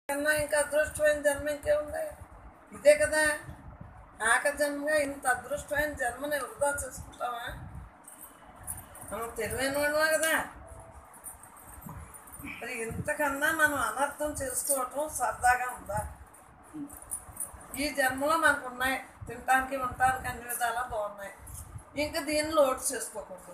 కన్నా ఇంకా అదృష్టమైన జన్మ ఇంకేముంది ఇదే కదా ఆక జన్మగా ఇంత అదృష్టమైన జన్మని వృధా చేసుకుంటావా మనం తెలివైన వాడువా కదా మరి ఇంతకన్నా మనం అనర్థం చేసుకోవటం సరదాగా ఉందా ఈ జన్మలో మనకు ఉన్నాయి తినటానికి ఉండటానికి అన్ని విధాలా బాగున్నాయి ఇంకా దీన్ని లోటు చేసుకోకూడదు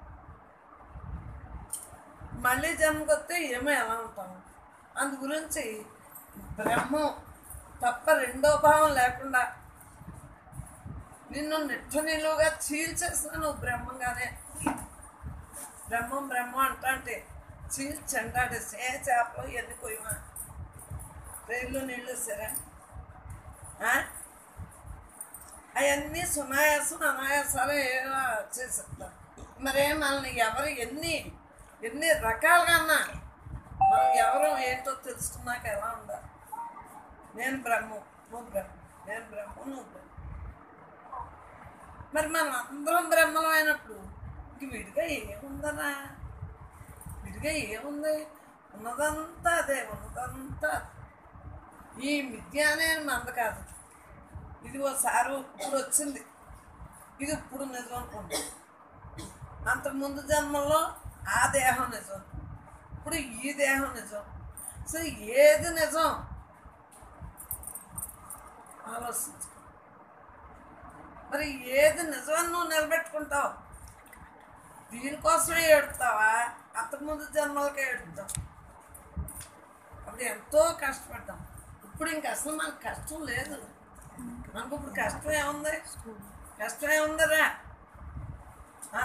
మళ్ళీ జన్మకి వస్తే ఏమో ఎలా ఉంటాము అందు గురించి బ్రహ్మం తప్ప రెండో భావం లేకుండా నిన్ను నిట్ట నిలువుగా చీల్చేసిన నువ్వు బ్రహ్మంగానే బ్రహ్మం బ్రహ్మం అంటా అంటే చీల్చండాడు ఏ చేపలు ఎన్ని కొయ్యమా రైళ్ళు నీళ్ళు సరే అవన్నీ సునాయాసం అనాయాసాలు ఏవో చేసేస్తారు మరే మనల్ని ఎవరు ఎన్ని ఎన్ని రకాలుగా అన్నా మనం ఎవరు ఏంటో తెలుసుకున్నాక ఎలా ఉండాలి నేను బ్రహ్మం నువ్వు బ్రహ్మం నేను బ్రహ్మం నువ్వు బ్రహ్మం మరి మనం అందరం బ్రహ్మలం అయినప్పుడు ఇంక విడిగా ఏముందనా విడిగా ఏముంది ఉన్నదంతా అదే ఉన్నదంతా అదే. ఈ మిథ్య అనేది మంద కాదు ఇది ఓసారి ఇప్పుడు వచ్చింది ఇది ఇప్పుడు నిజం అనుకుంటా అంతకుముందు జన్మల్లో ఆ దేహం నిజం ఇప్పుడు ఈ దేహం నిజం సో ఏది నిజం ఆలోచించు మరి ఏది నిజమని నువ్వు నిలబెట్టుకుంటావు దీనికోసమే ఏడుతావా అంతకుముందు జన్మలకే ఏడుతావు అప్పుడు ఎంతో కష్టపడ్డాం ఇప్పుడు ఇంక అసలు మనకు కష్టం లేదు మనకు ఇప్పుడు కష్టం ఏముంది కష్టం ఏముందరా ఆ?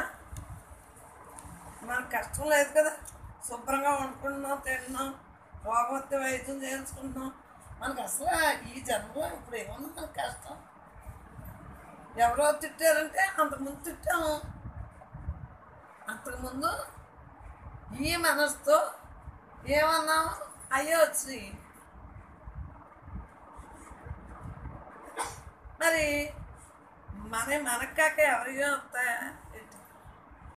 మనకు కష్టం లేదు కదా శుభ్రంగా వండుకుంటున్నాం తింటున్నాం రోగం వస్తే వైద్యం చేయించుకుంటున్నాం మనకు అసలు ఈ జన్మలో ఇప్పుడు ఏముంది మనకు కష్టం ఎవరో తిట్టారంటే అంతకుముందు తిట్టాము అంతకుముందు ఈ మనసుతో ఏమన్నాము అయ్యే వచ్చి మరి మన మనకు కాక ఎవరిగా వస్తాయా